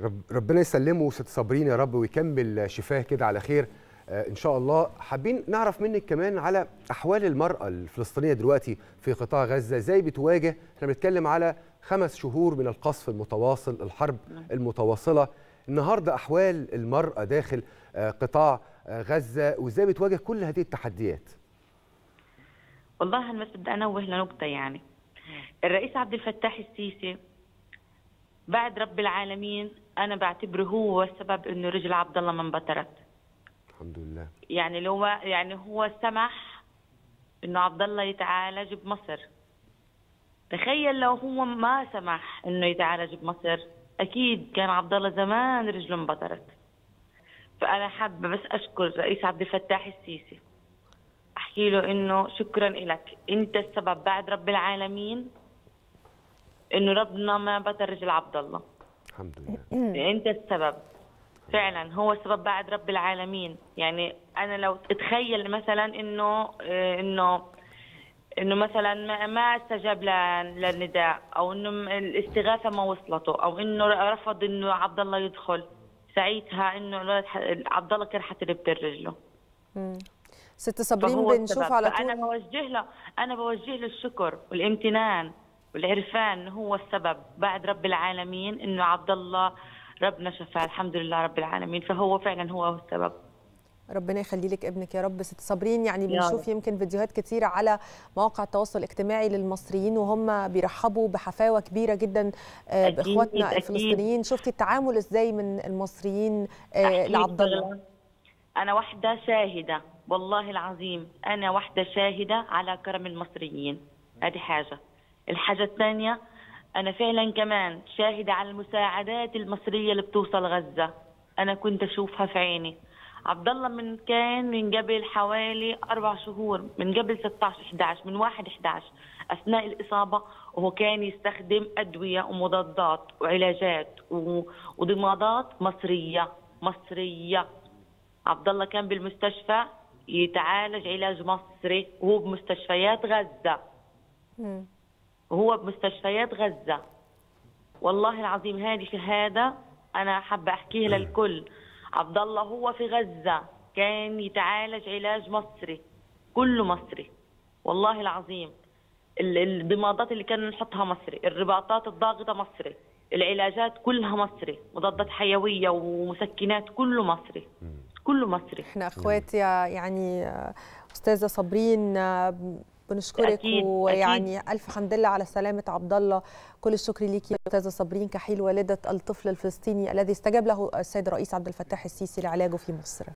رب ربنا يسلمه ست صابرين يا رب ويكمل شفاه كده على خير آه، ان شاء الله حابين نعرف منك كمان على احوال المراه الفلسطينيه دلوقتي في قطاع غزه ازاي بتواجه احنا بنتكلم على خمس شهور من القصف المتواصل الحرب المتواصله النهارده احوال المراه داخل آه، قطاع آه، غزه وازاي بتواجه كل هذه التحديات والله انا بس بدي انوه لنقطه يعني الرئيس عبد الفتاح السيسي بعد رب العالمين انا بعتبره هو السبب انه رجل عبد الله ما انبترت الحمد لله يعني لو يعني هو سمح انه عبد الله يتعالج بمصر تخيل لو هو ما سمح انه يتعالج بمصر اكيد كان عبد الله زمان رجله انبترت فانا حابه بس اشكر الرئيس عبد الفتاح السيسي احكي له انه شكرا لك انت السبب بعد رب العالمين انه ربنا ما بتر رجل عبد الله الحمد لله انت السبب فعلا هو السبب بعد رب العالمين يعني انا لو اتخيل مثلا انه آه، انه انه مثلا ما- ما استجاب ل- للنداء او انه م- الاستغاثه ما وصلته او انه رفض انه عبد الله يدخل ساعتها انه الولد ح- عبد الله كان حتربت رجله ست صابرين فهو بنشوف السبب. على فانا طول بوجه له انا بوجه له الشكر والامتنان والعرفان انه هو السبب بعد رب العالمين انه عبد الله ربنا شفاه الحمد لله رب العالمين فهو فعلا هو السبب ربنا يخلي لك ابنك يا رب ست صابرين يعني يا بنشوف رب. يمكن فيديوهات كتيرة على مواقع التواصل الاجتماعي للمصريين وهم بيرحبوا بحفاوة كبيرة جدا آه، أكيد، باخواتنا أكيد. الفلسطينيين شفتي التعامل ازاي من المصريين آه، أحكي لعبد الله شغلة. انا واحده شاهده والله العظيم انا واحده شاهده على كرم المصريين هذه حاجه الحاجه الثانيه انا فعلا كمان شاهده على المساعدات المصريه اللي بتوصل غزه انا كنت اشوفها في عيني عبد الله من كان من قبل حوالي اربع شهور من قبل 16 11 من 1 11 اثناء الاصابه وهو كان يستخدم ادويه ومضادات وعلاجات و- وضمادات مصريه مصريه عبد الله كان بالمستشفى يتعالج علاج مصري وهو بمستشفيات غزه مم. وهو بمستشفيات غزه والله العظيم هذه شهاده انا حابه احكيها للكل عبد الله هو في غزه كان يتعالج علاج مصري كله مصري والله العظيم ال- الضمادات اللي كنا نحطها مصري الرباطات الضاغطه مصري العلاجات كلها مصري مضادات حيويه ومسكنات كله مصري كله مصري احنا اخوات يا يعني آه، استاذه صابرين آه، بنشكرك أكيد، ويعني الف حمد لله على سلامه عبد الله كل الشكر ليكي يا استاذه صابرين كحيل والده الطفل الفلسطيني الذي استجاب له السيد الرئيس عبد الفتاح السيسي لعلاجه في مصر